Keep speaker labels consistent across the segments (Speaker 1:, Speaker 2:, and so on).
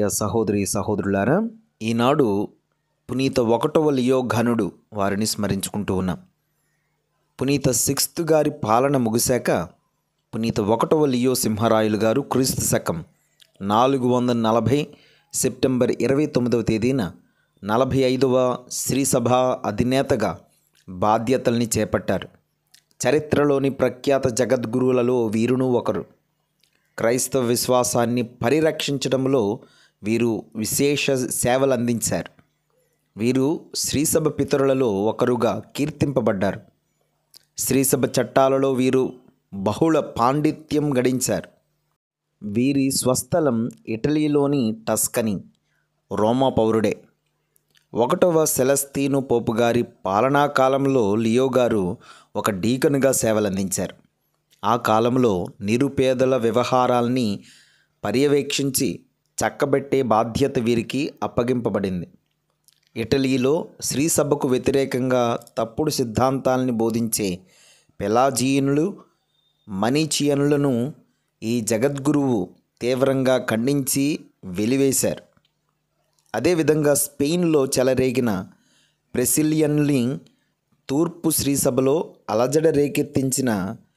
Speaker 1: ప్రియ సహోదరి సహోదరులారా ఈనాడు పునీత ఒకటవ లియో ఘనుడు వారిని స్మరించుకుంటూ ఉన్నాం పునీత సిక్స్త్ గారి పాలన ముగిశాక పునీత ఒకటవ లియో సింహరాయలు గారు క్రీస్తు శకం నాలుగు వందల నలభై సెప్టెంబర్ ఇరవై తొమ్మిదవ తేదీన నలభై ఐదవ శ్రీసభ అధినేతగా బాధ్యతల్ని చేపట్టారు చరిత్రలోని ప్రఖ్యాత జగద్గురువులలో వీరును ఒకరు క్రైస్తవ విశ్వాసాన్ని పరిరక్షించడంలో వీరు విశేష సేవలు అందించారు వీరు శ్రీసభ పితరులలో ఒకరుగా కీర్తింపబడ్డారు శ్రీసభ చట్టాలలో వీరు బహుళ పాండిత్యం గడించారు వీరి స్వస్థలం ఇటలీలోని టస్కనీ రోమా పౌరుడే ఒకటవ సెలస్తీను పోపు గారి పాలనా కాలంలో లియో గారు ఒక డీకనుగా సేవలందించారు ఆ కాలంలో నిరుపేదల వ్యవహారాల్ని పర్యవేక్షించి చక్కబెట్టే బాధ్యత వీరికి అప్పగింపబడింది ఇటలీలో శ్రీసభకు వ్యతిరేకంగా తప్పుడు సిద్ధాంతాల్ని బోధించే పెలాజియనులు మనీచియనులను ఈ జగద్గురువు తీవ్రంగా ఖండించి వెలివేశారు అదేవిధంగా స్పెయిన్లో చెలరేగిన ప్రెసిలియన్లి తూర్పు శ్రీసభలో అలజడ రేకెత్తించిన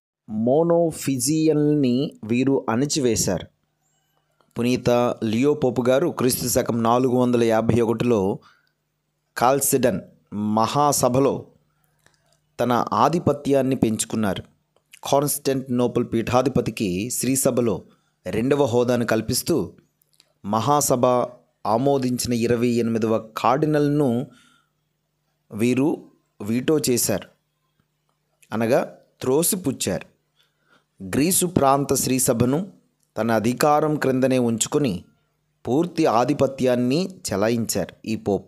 Speaker 1: మోనోఫిజియన్ని వీరు అణిచివేశారు పునీత లియో పోపు గారు క్రీస్తు శకం నాలుగు వందల యాభై ఒకటిలో కాల్సిడన్ మహాసభలో తన ఆధిపత్యాన్ని పెంచుకున్నారు కాన్స్టెంట్నోపుల్ పీఠాధిపతికి శ్రీసభలో రెండవ హోదాను కల్పిస్తూ మహాసభ ఆమోదించిన ఇరవై ఎనిమిదవ కార్డినల్ను వీరు వీటో చేశారు అనగా త్రోసిపుచ్చారు గ్రీసు ప్రాంత శ్రీసభను తన అధికారం క్రిందనే ఉంచుకొని పూర్తి ఆధిపత్యాన్ని చెలాయించారు ఈ పోప్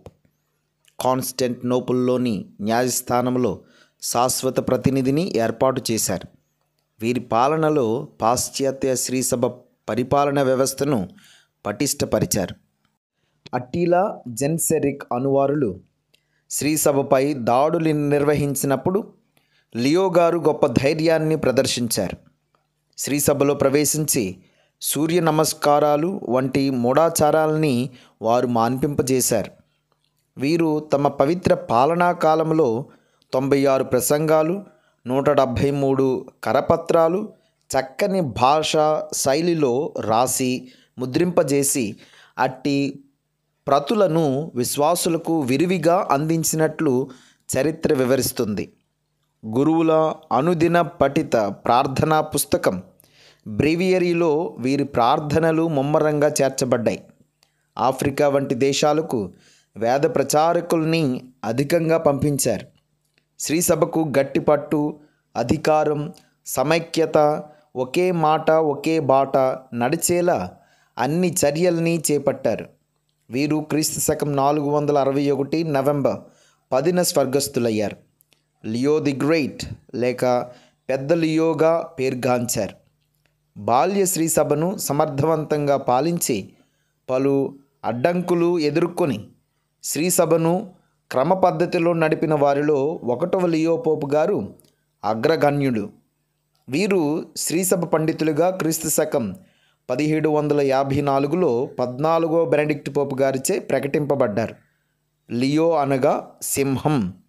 Speaker 1: కాన్స్టెంట్నోపుల్లోని న్యాయస్థానంలో శాశ్వత ప్రతినిధిని ఏర్పాటు చేశారు వీరి పాలనలో పాశ్చాత్య శ్రీసభ పరిపాలన వ్యవస్థను పటిష్టపరిచారు అట్టిలా జెన్సెరిక్ అనువారులు శ్రీసభపై దాడులు నిర్వహించినప్పుడు లియో గారు గొప్ప ధైర్యాన్ని ప్రదర్శించారు శ్రీసభలో ప్రవేశించి సూర్య నమస్కారాలు వంటి మూఢాచారాలని వారు మాన్పింపజేశారు వీరు తమ పవిత్ర పాలనా కాలంలో తొంభై ఆరు ప్రసంగాలు నూట డెబ్భై మూడు కరపత్రాలు చక్కని భాషా శైలిలో రాసి ముద్రింపజేసి అట్టి ప్రతులను విశ్వాసులకు విరివిగా అందించినట్లు చరిత్ర వివరిస్తుంది గురువుల అనుదిన పఠిత ప్రార్థనా పుస్తకం బ్రేవియరీలో వీరి ప్రార్థనలు ముమ్మరంగా చేర్చబడ్డాయి ఆఫ్రికా వంటి దేశాలకు వేద ప్రచారకుల్ని అధికంగా పంపించారు శ్రీసభకు గట్టి పట్టు అధికారం సమైక్యత ఒకే మాట ఒకే బాట నడిచేలా అన్ని చర్యల్ని చేపట్టారు వీరు క్రీస్తు శకం నాలుగు వందల అరవై ఒకటి నవంబర్ పదిన స్వర్గస్థులయ్యారు లియో ది గ్రేట్ లేక పెద్ద లియోగా పేర్గాంచారు బాల్య శ్రీసభను సమర్థవంతంగా పాలించి పలు అడ్డంకులు ఎదుర్కొని శ్రీసభను క్రమ పద్ధతిలో నడిపిన వారిలో ఒకటవ లియో పోపు గారు అగ్రగణ్యుడు వీరు శ్రీసభ పండితులుగా క్రీస్తు శకం పదిహేడు వందల యాభై నాలుగులో పద్నాలుగో బెనడిక్ట్ పోపు గారిచే ప్రకటింపబడ్డారు లియో అనగా సింహం